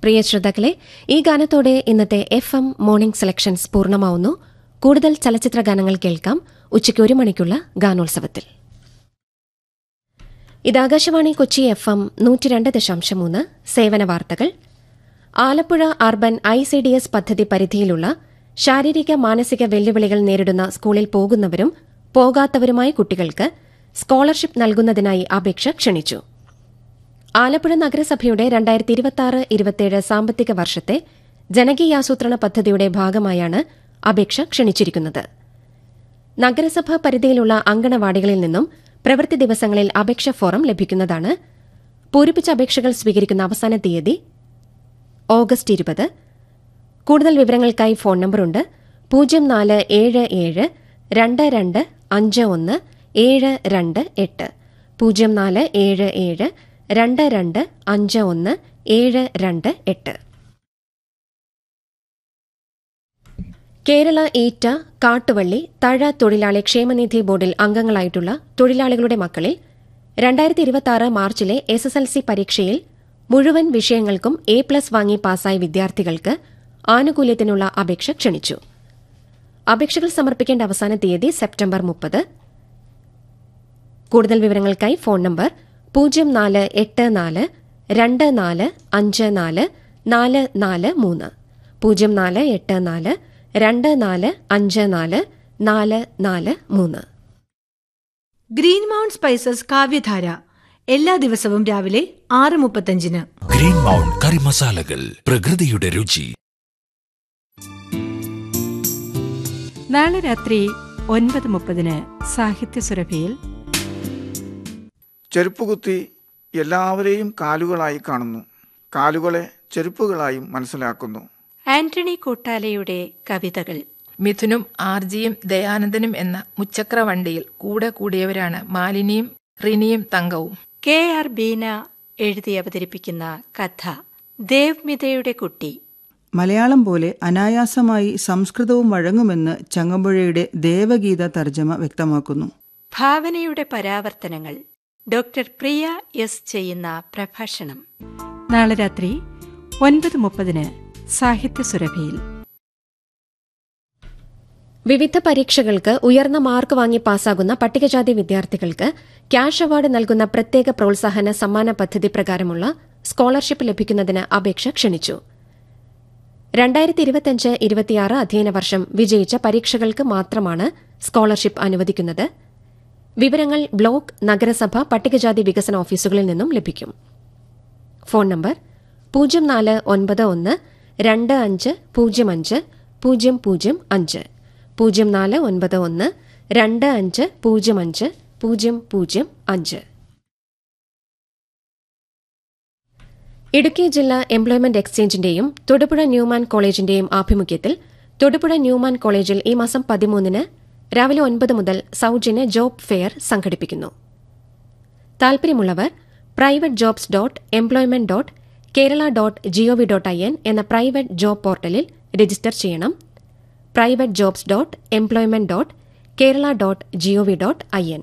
പ്രിയ ശ്രോതാക്കളെ ഈ ഗാനത്തോടെ ഇന്നത്തെ എഫ് എം മോർണിംഗ് സെലക്ഷൻസ് പൂർണ്ണമാവുന്നു കൂടുതൽ ചലച്ചിത്ര ഗാനങ്ങൾ കേൾക്കാം ഉച്ചയ്ക്ക് ഒരു മണിക്കുള്ള ഗാനോത്സവത്തിൽ ഇത് ആകാശവാണി കൊച്ചി എഫ് എം നൂറ്റിരണ്ട് ദശാംശം മൂന്ന് സേവന വാർത്തകൾ Alappuzha urban I C D S പദ്ധതി പരിധിയിലുള്ള ശാരീരിക മാനസിക വെല്ലുവിളികൾ നേരിടുന്ന സ്കൂളിൽ പോകുന്നവരും പോകാത്തവരുമായ കുട്ടികൾക്ക് സ്കോളർഷിപ്പ് നൽകുന്നതിനായി അപേക്ഷ ക്ഷണിച്ചു ആലപ്പുഴ നഗരസഭയുടെ രണ്ടായിരത്തി ഇരുപത്തിയാറ് ഇരുപത്തിയേഴ് സാമ്പത്തിക വർഷത്തെ ജനകീയാസൂത്രണ പദ്ധതിയുടെ ഭാഗമായാണ് അപേക്ഷ ക്ഷണിച്ചിരിക്കുന്നത് നഗരസഭ പരിധിയിലുള്ള അങ്കണവാടികളിൽ നിന്നും പ്രവൃത്തി ദിവസങ്ങളിൽ അപേക്ഷ ഫോറം ലഭിക്കുന്നതാണ് പൂരിപ്പിച്ച അപേക്ഷകൾ സ്വീകരിക്കുന്ന അവസാന തീയതി ഓഗസ്റ്റ് ഇരുപത് കൂടുതൽ വിവരങ്ങൾക്കായി ഫോൺ നമ്പറുണ്ട് പൂജ്യം നാല് ഏഴ് ഏഴ് രണ്ട് രണ്ട് അഞ്ച് ഒന്ന് ഏഴ് രണ്ട് എട്ട് പൂജ്യം നാല് ഏഴ് ഏഴ് രണ്ട് രണ്ട് അഞ്ച് ഒന്ന് ഏഴ് രണ്ട് എട്ട് കേരള ഈറ്റ കാട്ടുവള്ളി തഴ തൊഴിലാളി ക്ഷേമനിധി ബോർഡിൽ അംഗങ്ങളായിട്ടുള്ള തൊഴിലാളികളുടെ മക്കളിൽ രണ്ടായിരത്തി ഇരുപത്തിയാറ് മാർച്ചിലെ എസ് എസ് എൽ സി പരീക്ഷയിൽ മുഴുവൻ വിഷയങ്ങൾക്കും എ പ്ലസ് വാങ്ങി പാസായ വിദ്യാർത്ഥികൾക്ക് ആനുകൂല്യത്തിനുള്ള അപേക്ഷ ക്ഷണിച്ചു അപേക്ഷകൾ സമർപ്പിക്കേണ്ട അവസാന തീയതി സെപ്റ്റംബർ മുപ്പത് കൂടുതൽ വിവരങ്ങൾക്കായി ഫോൺ നമ്പർ പൂജ്യം നാല് എട്ട് നാല് രണ്ട് നാല് അഞ്ച് നാല് നാല് നാല് മൂന്ന് പൂജ്യം നാല് എട്ട് നാല് രണ്ട് നാല് അഞ്ച് നാല് നാല് നാല് മൂന്ന് ഗ്രീൻ മൗണ്ട് സ്പൈസസ് കാവ്യധാര എല്ലാ ദിവസവും രാവിലെ ആറ് മുപ്പത്തഞ്ചിന് ഗ്രീൻ മൗണ്ട് കറി മസാലകൾ പ്രകൃതിയുടെ രുചി നാളെ രാത്രി ഒൻപത് മുപ്പതിന് സാഹിത്യസുരഭിയിൽ ചെരുപ്പുകുത്തി എല്ലാവരെയും കാലുകളായി കാണുന്നു കാലുകളെ ചെരുപ്പുകളായും മനസ്സിലാക്കുന്നു ആന്റണി കൂട്ടാലയുടെ കവിതകൾ മിഥുനും ആർജിയും ദയാനന്ദനും എന്ന മുച്ചക്ര വണ്ടിയിൽ കൂടെ കൂടിയവരാണ് മാലിനിയും റിനിയും തങ്കവും കെ ആർ ബീന എഴുതി അവതരിപ്പിക്കുന്ന കഥ ദേവ്മിതയുടെ കുട്ടി മലയാളം പോലെ അനായാസമായി സംസ്കൃതവും വഴങ്ങുമെന്ന് ചങ്ങമ്പുഴയുടെ ദേവഗീത തർജ്ജമ വ്യക്തമാക്കുന്നു ഭാവനയുടെ പരാവർത്തനങ്ങൾ ഡോക്ടർ പ്രിയ എസ് ചെയ്യുന്ന പ്രഭാഷണം നാളെ രാത്രി ഒൻപത് മുപ്പതിന് സാഹിത്യസുരഭിയിൽ വിവിധ പരീക്ഷകൾക്ക് ഉയർന്ന മാർക്ക് വാങ്ങി പാസ്സാകുന്ന പട്ടികജാതി വിദ്യാർത്ഥികൾക്ക് ക്യാഷ് അവാർഡ് നൽകുന്ന പ്രത്യേക പ്രോത്സാഹന സമ്മാന പദ്ധതി പ്രകാരമുള്ള സ്കോളർഷിപ്പ് ലഭിക്കുന്നതിന് അപേക്ഷ ക്ഷണിച്ചു രണ്ടായിരത്തി ഇരുപത്തിയഞ്ച് ഇരുപത്തിയാറ് അധ്യയന വർഷം വിജയിച്ച പരീക്ഷകൾക്ക് മാത്രമാണ് സ്കോളർഷിപ്പ് അനുവദിക്കുന്നത് വിവരങ്ങൾ ബ്ലോക്ക് നഗരസഭ പട്ടികജാതി വികസന ഓഫീസുകളിൽ നിന്നും ലഭിക്കും ഫോൺ നമ്പർ പൂജ്യം നാല് ഒൻപത് ഒന്ന് രണ്ട് അഞ്ച് പൂജ്യം അഞ്ച് പൂജ്യം പൂജ്യം അഞ്ച് പൂജ്യം നാല് ഒൻപത് ഒന്ന് രണ്ട് അഞ്ച് പൂജ്യം അഞ്ച് പൂജ്യം പൂജ്യം അഞ്ച് ഇടുക്കി ജില്ലാ എംപ്ലോയ്മെന്റ് എക്സ്ചേഞ്ചിന്റെയും തൊടുപുഴ ന്യൂമാൻ കോളേജിന്റെയും ആഭിമുഖ്യത്തിൽ തൊടുപുഴ ന്യൂമാൻ കോളേജിൽ ഈ മാസം പതിമൂന്നിന് രാവിലെ ഒൻപത് മുതൽ സൌജന്യ ജോബ് ഫെയർ സംഘടിപ്പിക്കുന്നു താൽപര്യമുള്ളവർ private jobs dot employment dot Kerala dot G O V dot I N എന്ന പ്രൈവറ്റ് ജോബ് പോർട്ടലിൽ രജിസ്റ്റർ ചെയ്യണം private jobs dot employment dot Kerala dot G O V dot I N